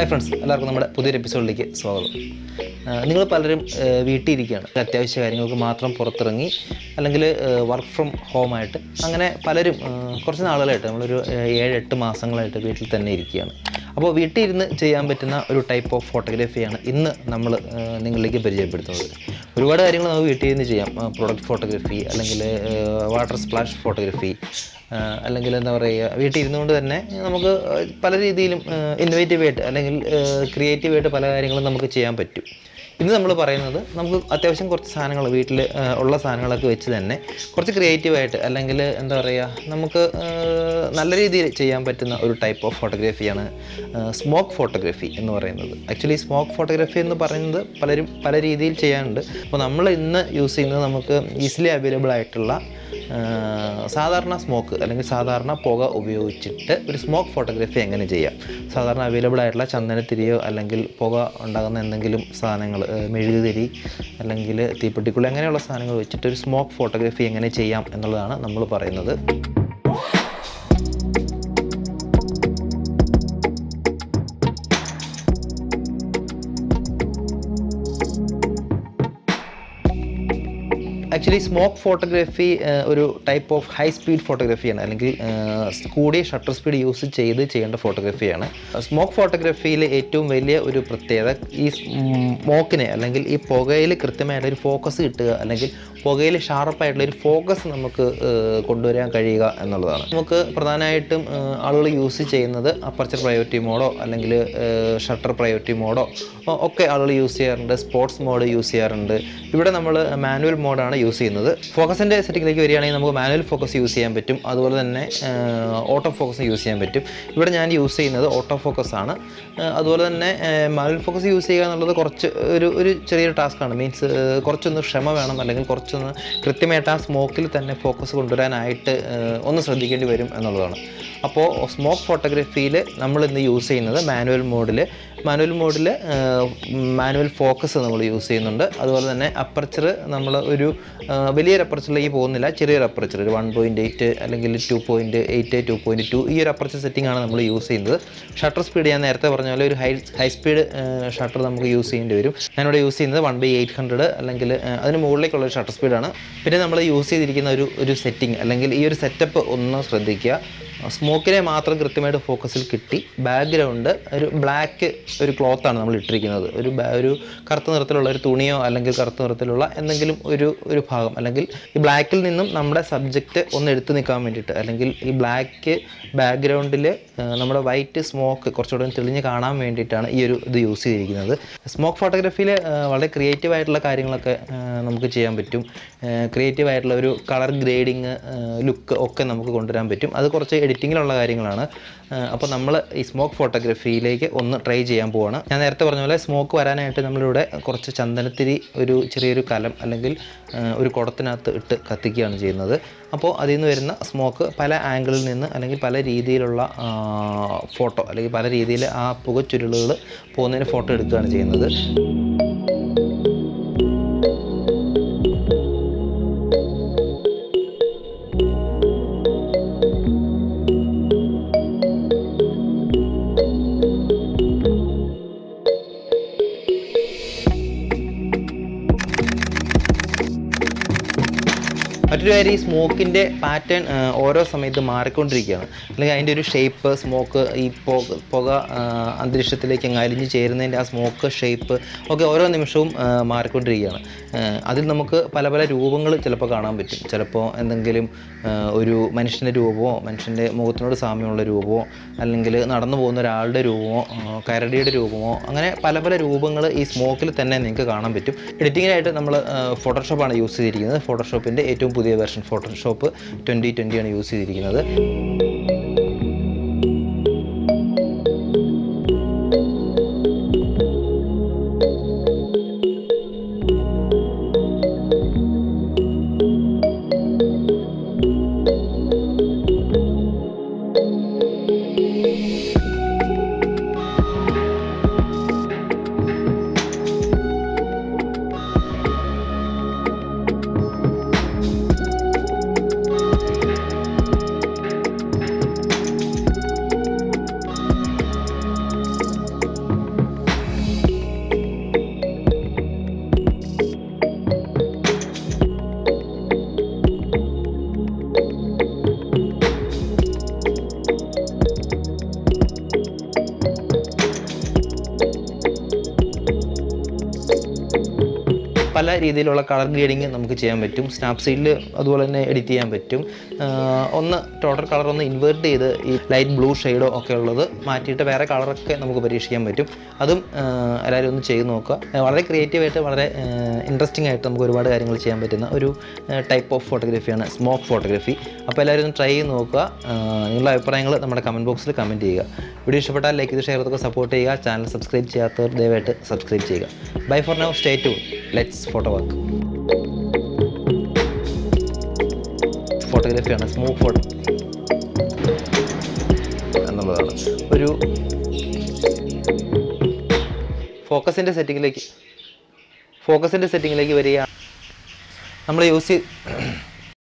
friends എല്ലാവർക്കും നമ്മുടെ പുതിയൊരു എപ്പിസോഡിലേക്ക് സ്വാഗതം നിങ്ങൾ പലരും ഏഹ്, വീട്ടിൽ ഇരിക്കുകയാണ് അത്യാവശ്യ കാര്യങ്ങൾക്ക് മാത്രം പുറത്തിറങ്ങി അല്ലെങ്കിൽ വർക്ക് ഫ്രം ഹോമായിട്ട് അങ്ങനെ പലരും ഏഹ്, കുറച്ച് നാളുകളായിട്ട് നമ്മളൊരു ഏഹ്, ഏഴ് എട്ട് മാസങ്ങളായിട്ട് വീട്ടിൽ തന്നെ ഇരിക്കുകയാണ് അപ്പോൾ വീട്ടിൽ ഇരുന്ന് ചെയ്യാൻ പറ്റുന്ന ഒരു ടൈപ്പ് ഓഫ് ഫോട്ടോഗ്രാഫിയാണ് ഇന്ന് നമ്മൾ ഏഹ്, നിങ്ങളിലേക്ക് പരിചയപ്പെടുത്തുന്നത് ഒരുപാട് കാര്യങ്ങൾ നമുക്ക് വീട്ടിൽ നിന്ന് ചെയ്യാം പ്രൊഡക്റ്റ് ഫോട്ടോഗ്രാഫി അല്ലെങ്കിൽ വാട്ടർ സ്പ്ലാഷ് ഫോട്ടോഗ്രാഫി അല്ലെങ്കിൽ എന്താ പറയുക വീട്ടിൽ ഇരുന്നുകൊണ്ട് തന്നെ നമുക്ക് പല രീതിയിലും ഇന്നോവേറ്റീവ് ആയിട്ട് അല്ലെങ്കിൽ ക്രിയേറ്റീവ് ആയിട്ട് പല കാര്യങ്ങളും നമുക്ക് ചെയ്യാൻ പറ്റും ഇന്ന് നമ്മൾ പറയുന്നത് നമുക്ക് അത്യാവശ്യം കുറച്ച് സാധനങ്ങൾ വീട്ടിൽ ഉള്ള സാധനങ്ങളൊക്കെ വെച്ച് തന്നെ കുറച്ച് ക്രിയേറ്റീവായിട്ട് അല്ലെങ്കിൽ എന്താ പറയുക നമുക്ക് ആ, നല്ല രീതിയിൽ ചെയ്യാൻ പറ്റുന്ന ഒരു ടൈപ്പ് ഓഫ് ഫോട്ടോഗ്രാഫിയാണ് സ്മോക്ക് ഫോട്ടോഗ്രാഫി എന്ന് പറയുന്നത് ആക്ച്വലി സ്മോക്ക് ഫോട്ടോഗ്രാഫി എന്ന് പറയുന്നത് പലരും പല രീതിയിൽ ചെയ്യാറുണ്ട് അപ്പോൾ നമ്മൾ ഇന്ന് യൂസ് ചെയ്യുന്നത് നമുക്ക് ഈസിലി അവൈലബിൾ ആയിട്ടുള്ള ആ, സാധാരണ സ്മോക്ക് അല്ലെങ്കിൽ സാധാരണ പുക ഉപയോഗിച്ചിട്ട് ഒരു സ്മോക്ക് ഫോട്ടോഗ്രാഫി എങ്ങനെ ചെയ്യാം സാധാരണ അവൈലബിൾ ആയിട്ടുള്ള ചന്ദനത്തിരിയോ അല്ലെങ്കിൽ പുക ഉണ്ടാകുന്ന എന്തെങ്കിലും സാധനങ്ങൾ മെഴുകുതിരി അല്ലെങ്കിൽ തീപ്പെട്ടിക്കുള്ളി അങ്ങനെയുള്ള സാധനങ്ങൾ വെച്ചിട്ട് ഒരു സ്മോക്ക് ഫോട്ടോഗ്രാഫി എങ്ങനെ ചെയ്യാം എന്നുള്ളതാണ് നമ്മൾ പറയുന്നത് ആക്ച്വലി സ്മോക്ക് ഫോട്ടോഗ്രാഫി ഒരു ടൈപ്പ് ഓഫ് ഹൈ സ്പീഡ് ഫോട്ടോഗ്രാഫിയാണ് അല്ലെങ്കിൽ ഏഹ്, കൂടിയ ഷട്ടർ സ്പീഡ് യൂസ് ചെയ്ത് ചെയ്യേണ്ട ഫോട്ടോഗ്രാഫിയാണ് സ്മോക്ക് ഫോട്ടോഗ്രാഫിയിൽ ഏറ്റവും വലിയ ഒരു പ്രത്യേകത ഈ സ്മോക്കിനെ അല്ലെങ്കിൽ ഈ പുകയിൽ കൃത്യമായിട്ട് ഒരു ഫോക്കസ് കിട്ടുക അല്ലെങ്കിൽ പുകയിൽ ഷാർപ്പായിട്ടുള്ള ഒരു ഫോക്കസ് നമുക്ക് ഏഹ്, കൊണ്ടുവരാൻ കഴിയുക എന്നുള്ളതാണ് നമുക്ക് പ്രധാനമായിട്ടും ഏഹ്, ആളുകൾ യൂസ് ചെയ്യുന്നത് അപ്പർച്ചർ പ്രയോറിറ്റി മോഡോ അല്ലെങ്കിൽ ഷട്ടർ പ്രയോറിറ്റി മോഡോ ഒക്കെ ആളുകൾ യൂസ് ചെയ്യാറുണ്ട് സ്പോർട്സ് മോഡ് യൂസ് ചെയ്യാറുണ്ട് ഇവിടെ നമ്മൾ മാനുവൽ മോഡാണ് യൂസ് ചെയ്യുന്നത് ഫോക്കസിൻ്റെ സെറ്റിങ്ങിലേക്ക് വരികയാണെങ്കിൽ നമുക്ക് മാനുവൽ ഫോക്കസ് യൂസ് ചെയ്യാൻ പറ്റും അതുപോലെ തന്നെ ഓട്ടോ ഫോക്കസ് യൂസ് ചെയ്യാൻ പറ്റും ഇവിടെ ഞാൻ യൂസ് ചെയ്യുന്നത് ഓട്ടോ ഫോക്കസ് ആണ് ഏഹ്, അതുപോലെ തന്നെ മാനുവൽ ഫോക്കസ് യൂസ് ചെയ്യുക എന്നുള്ളത് കുറച്ച് ഒരു ഒരു ചെറിയൊരു ടാസ്ക്കാണ് മീൻസ് കുറച്ചൊന്ന് ക്ഷമ വേണം അല്ലെങ്കിൽ കുറച്ചൊന്ന് കൃത്യമായിട്ട് ആ സ്മോക്കിൽ തന്നെ ഫോക്കസ് കൊണ്ടുവരാനായിട്ട് ഏഹ്, ഒന്ന് ശ്രദ്ധിക്കേണ്ടി വരും എന്നുള്ളതാണ് അപ്പോൾ സ്മോക്ക് ഫോട്ടോഗ്രാഫിയിൽ നമ്മൾ ഇന്ന് യൂസ് ചെയ്യുന്നത് മാനുവൽ മോഡിൽ മാനുവൽ മോഡിൽ മാനുവൽ ഫോക്കസ് നമ്മൾ യൂസ് ചെയ്യുന്നുണ്ട് അതുപോലെ തന്നെ അപ്പർച്ചർ നമ്മൾ ഒരു ആ, വലിയൊരു അപ്പർച്ചറിലേക്ക് പോകുന്നില്ല ചെറിയൊരു അപ്പർച്ചർ ഒരു വൺ പോയിൻറ്റ് എയ്റ്റ് അല്ലെങ്കിൽ two point eight two point two ഈ ഒരു അപ്പർച്ചർ സെറ്റിംഗ് ആണ് നമ്മൾ യൂസ് ചെയ്യുന്നത് ഷട്ടർ സ്പീഡ് ഞാൻ നേരത്തെ പറഞ്ഞ പോലെ ഒരു ഹൈ ഹൈ സ്പീഡ് ഷട്ടർ നമുക്ക് യൂസ് ചെയ്യേണ്ടി വരും ഞാനിവിടെ യൂസ് ചെയ്യുന്നത് വൺ ബൈ എയ്റ്റ് ഹൺഡ്രഡ് അല്ലെങ്കിൽ ആ, അതിന് മുകളിലേക്കുള്ള ഒരു ഷട്ടർ സ്പീഡാണ് പിന്നെ നമ്മൾ യൂസ് ചെയ്തിരിക്കുന്ന ഒരു ഒരു സെറ്റിംഗ് അല്ലെങ്കിൽ ഈ ഒരു സെറ്റപ്പ് ഒന്ന് ശ്രദ്ധിക്കുക സ്മോക്കിനെ മാത്രം കൃത്യമായിട്ട് ഫോക്കസിൽ കിട്ടി ബാക്ക്ഗ്രൗണ്ട് ഒരു ബ്ലാക്ക് ഒരു ക്ലോത്താണ് നമ്മൾ ഇട്ടിരിക്കുന്നത് ഒരു ബാ- ഒരു കറുത്ത നിറത്തിലുള്ള ഒരു തുണിയോ അല്ലെങ്കിൽ കറുത്ത നിറത്തിലുള്ള എന്തെങ്കിലും ഒരു ഒരു ഭാഗം അല്ലെങ്കിൽ ഈ ബ്ലാക്കിൽ നിന്നും നമ്മുടെ സബ്ജക്റ്റ് ഒന്ന് എടുത്തു നിൽക്കാൻ വേണ്ടിയിട്ട് അല്ലെങ്കിൽ ഈ ബ്ലാക്ക് ബാക്ക്ഗ്രൗണ്ടിൽ നമ്മുടെ വൈറ്റ് സ്മോക്ക് കുറച്ചുകൂടെ ഒന്ന് തെളിഞ്ഞ് കാണാൻ വേണ്ടിയിട്ടാണ് ഈ ഒരു ഇത് യൂസ് ചെയ്തിരിക്കുന്നത് സ്മോക്ക് ഫോട്ടോഗ്രാഫിയിൽ വളരെ ക്രിയേറ്റീവ് ആയിട്ടുള്ള കാര്യങ്ങളൊക്കെ ആ, നമുക്ക് ചെയ്യാൻ പറ്റും ക്രിയേറ്റീവ് ആയിട്ടുള്ള ഒരു കളർ ഗ്രേഡിങ് ലുക്ക് ഒക്കെ നമുക്ക് കൊണ്ടുവരാൻ പറ്റും അത് കുറച്ച് എഡിറ്റിങ്ങിലുള്ള കാര്യങ്ങളാണ് അപ്പോൾ നമ്മൾ ഈ സ്മോക്ക് ഫോട്ടോഗ്രാഫിയിലേക്ക് ഒന്ന് ട്രൈ ചെയ്യാൻ പോവാണ് ഞാൻ നേരത്തെ പറഞ്ഞ പോലെ സ്മോക്ക് വരാനായിട്ട് നമ്മളിവിടെ കുറച്ച് ചന്ദനത്തിരി ഒരു ചെറിയൊരു കലം അല്ലെങ്കിൽ ആ, ഒരു കുടത്തിനകത്ത് ഇട്ട് കത്തിക്കുകയാണ് ചെയ്യുന്നത് അപ്പോൾ അതിൽ നിന്ന് വരുന്ന സ്മോക്ക് പല ആംഗിളിൽ നിന്ന് അല്ലെങ്കിൽ പല രീതിയിലുള്ള ഫോട്ടോ അല്ലെങ്കിൽ പല രീതിയിൽ ആ പുകച്ചുരുളുകൾ പോകുന്നതിന് ഫോട്ടോ എടുക്കുകയാണ് ചെയ്യുന്നത് മറ്റൊരു കാര്യം ഈ സ്മോക്കിൻ്റെ പാറ്റേൺ ഓരോ സമയത്ത് മാറിക്കൊണ്ടിരിക്കുകയാണ് അല്ലെങ്കിൽ അതിൻ്റെ ഒരു ഷേപ്പ് സ്മോക്ക് ഈ പുക പുക ആ, അന്തരീക്ഷത്തിലേക്ക് അങ്ങ് അലിഞ്ഞ് ചേരുന്നതിൻ്റെ ആ സ്മോക്ക് ഷേപ്പ് ഒക്കെ ഓരോ നിമിഷവും ആ, മാറിക്കൊണ്ടിരിക്കുകയാണ് ആ, അതിൽ നമുക്ക് പല പല രൂപങ്ങൾ ചിലപ്പോൾ കാണാൻ പറ്റും ചിലപ്പോൾ എന്തെങ്കിലും ആ, ഒരു മനുഷ്യൻ്റെ രൂപമോ മനുഷ്യൻ്റെ മുഖത്തിനോട് സാമ്യമുള്ള രൂപമോ അല്ലെങ്കിൽ നടന്നു പോകുന്ന ഒരാളുടെ രൂപമോ ആ, കരടിയുടെ രൂപമോ അങ്ങനെ പല പല രൂപങ്ങൾ ഈ സ്മോക്കിൽ തന്നെ നിങ്ങൾക്ക് കാണാൻ പറ്റും എഡിറ്റിങ്ങിനായിട്ട് നമ്മൾ ഫോട്ടോഷോപ്പാണ് യൂസ് ചെയ്തിരിക്കുന്നത് ഫോട്ടോഷോപ്പിൻ്റെ ഏറ്റവും പുതിയ വെർഷൻ ഫോട്ടോഷോപ്പ് ട്വൻറ്റി ട്വൻറ്റിയാണ് യൂസ് ചെയ്തിരിക്കുന്നത് പല രീതിയിലുള്ള കളർ ഗ്രേഡിങ് നമുക്ക് ചെയ്യാൻ പറ്റും സ്നാപ്സീഡിൽ അതുപോലെ തന്നെ എഡിറ്റ് ചെയ്യാൻ പറ്റും ആ, ഒന്ന് ടോട്ടൽ കളർ ഒന്ന് ഇൻവേർട്ട് ചെയ്ത് ഈ ലൈറ്റ് ബ്ലൂ ഷെയ്ഡോ ഒക്കെ ഉള്ളത് മാറ്റിയിട്ട് വേറെ കളറൊക്കെ നമുക്ക് പരീക്ഷിക്കാൻ പറ്റും അതും ആ, എല്ലാവരും ഒന്ന് ചെയ്ത് നോക്കുക ആ, വളരെ ക്രിയേറ്റീവായിട്ട് വളരെ ഇൻട്രസ്റ്റിംഗ് ആയിട്ട് നമുക്ക് ഒരുപാട് കാര്യങ്ങൾ ചെയ്യാൻ പറ്റുന്ന ഒരു ടൈപ്പ് ഓഫ് ഫോട്ടോഗ്രാഫിയാണ് സ്മോക്ക് ഫോട്ടോഗ്രാഫി അപ്പോൾ എല്ലാവരും ഒന്ന് ട്രൈ ചെയ്ത് നോക്കുക ആ, നിങ്ങളുടെ അഭിപ്രായങ്ങൾ നമ്മുടെ കമൻറ്റ് ബോക്സിൽ കമൻറ്റ് ചെയ്യുക വീഡിയോ ഇഷ്ടപ്പെട്ടാൽ ലൈക്ക് ചെയ്ത് ഷെയർ ചെയ്തൊക്കെ സപ്പോർട്ട് ചെയ്യുക ചാനൽ സബ്സ്ക്രൈബ് ചെയ്യാത്തവർ ദയവായിട്ട് സബ്സ്ക്രൈബ് ചെയ്യുക bye for now stay to let's photo work ഫോട്ടോഗ്രാഫിയാണ് സ്മൂത്ത് ഫോട്ടോ എന്നുള്ളതാണ് ഒരു ഫോക്കസിൻ്റെ സെറ്റിങ്ങിലേക്ക് ഫോക്കസിൻ്റെ സെറ്റിങ്ങിലേക്ക് വരിക നമ്മൾ യൂസ് ചെയ്ത്